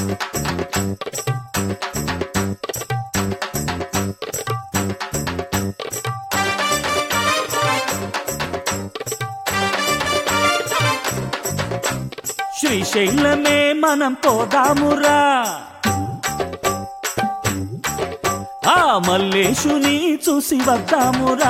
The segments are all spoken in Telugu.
శ్రీశైలమే మనం పోదామురా ఆ మల్లేశుని చూసి వద్దామురా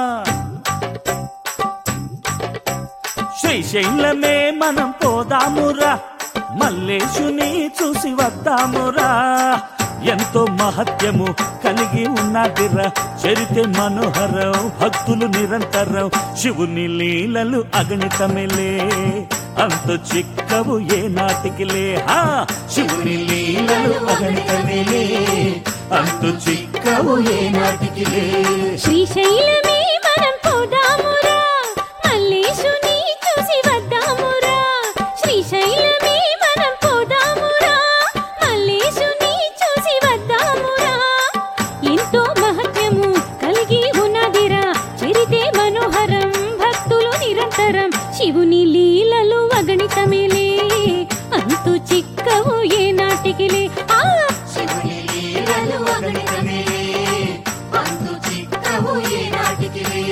శ్రీశైలమే మనం పోదామురా మల్లేశుని చూసి వద్దామురా ఎంతో మహత్యము కలిగి ఉన్నదిరా చరితే మనోహరం భక్తులు నిరంతరం శివుని లీలలు అగణితమిలే అంత చిక్కవు ఏ నాటికిలే హా శివుని లీలలు అగణితమిలే అంత చిక్కవు ఏ నాటికిలే శ్రీశైలమే మనం పోదామురా మల్లేశుని చూసి వద్దామురా శ్రీశైలమే మనం పోదామురా మల్లేశుని చూసి వద్దామురా ఎంతో మహత్యము కలిగి ఉన్నదిరా చరితే మనోహరం భక్తులు నిరంతరం శివుని లీలలు అగణితమేలే అంతు చిక్కవు ఏ నాటికిలే ఆ శివుని లీలలు అగణితమిలే అంతు చిక్కవు ఏ నాటికిలే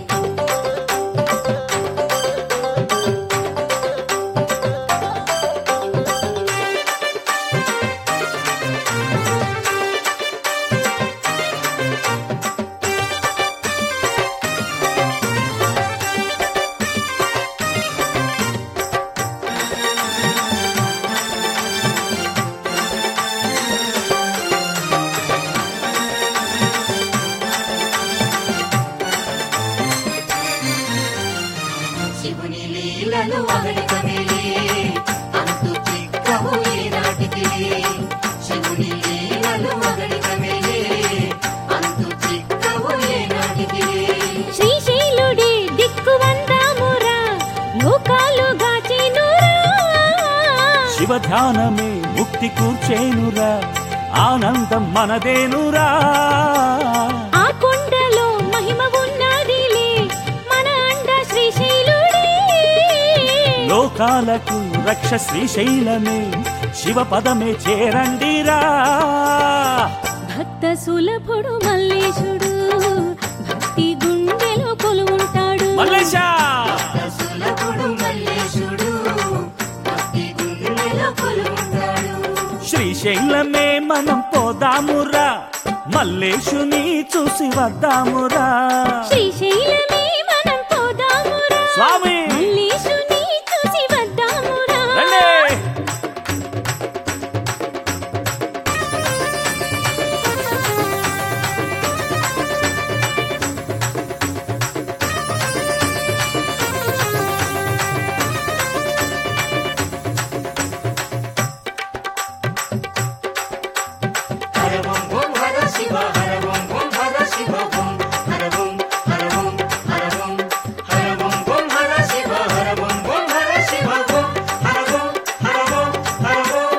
శివుని లీలలు అగణితమిలే అంతు చిక్కవు ఏ నాటికిలే శివుని లీలలు అగణితమిలే అంతు చిక్కవు ఏ నాటికిలే శ్రీశైలుడే దిక్కు వందామురా లోకాలు గాచేనురా శివ ధ్యానమే ముక్తి కూర్చేనురా ఆనందం మనదేనురా ఆ కొండలో మహిమ ఉన్నదిలే మన అండ శ్రీశైలుడే లోకాలకు రక్ష శ్రీశైలమే శివ పదమే చేరండిరా భక్త సులభుడు మల్లేశుడు భక్తి గుండెలో కొలువుంటాడు మల్లేశా సులభుడు మల్లేశుడు భక్తి గుండెలో కొలువుంటాడు శ్రీశైలమే మనం పోదామురా మల్లేశుని చూసి వద్దామురా శ్రీశైలమే మనం పోదామురా స్వామి మల్లేశుని చూసి వద్దామురా రండి హర ఓం ఓం హర శివ హర ఓం ఓం హర శివ ఓం హర ఓం హర ఓం హర ఓం హర ఓం ఓం హర శివ హర ఓం ఓం హర శివ ఓం హర ఓం హర ఓం హర ఓం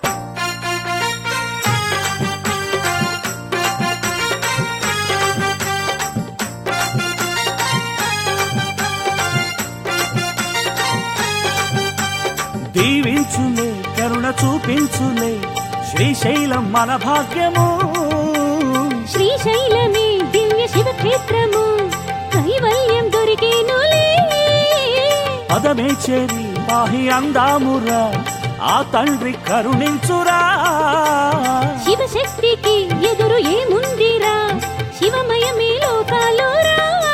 దీవించులే కరుణ చూపించులే శ్రీశైలం మన భాగ్యము శ్రీశైలమే దివ్య శివక్షేత్రము కైవల్యం దొరికేనులే పదమే చేరి పాహి అందామురా ఆ తండ్రి కరుణించురా శివశక్తికి ఎదురు ఏముందిరా శివమయమే లోకాలోరా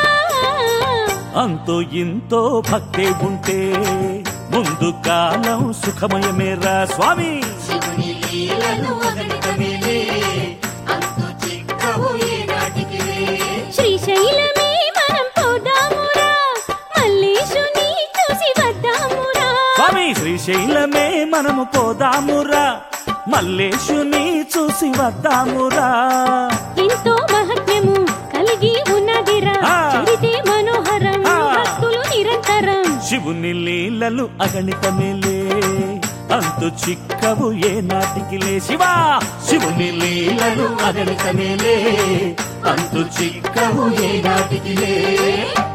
అంతో ఇంతో భక్తే ఉంటే ముందు కాలం సుఖమయమేరా స్వామి శివుని లీలలు అగణితమిలే అంతు చిక్కవు ఏ నాటికిలే శ్రీశైలమే మనం పోదామురా మల్లేశుని చూసి వద్దామురా స్వామి శ్రీశైలమే మనము పోదామురా మల్లేశుని చూసి వద్దామురా ఎంతో మహత్యము కలిగి ఉన్నదిరా ఆ. చరితే మనోహరం ఆ. భక్తులు నిరంతరం శివుని లీలలు అగణితమేలే అంతు చిక్కవు ఏ నాటికిలే శివా శివుని లీలలు అగణితమేలే అంతు చిక్కవు ఏ నాటికిలే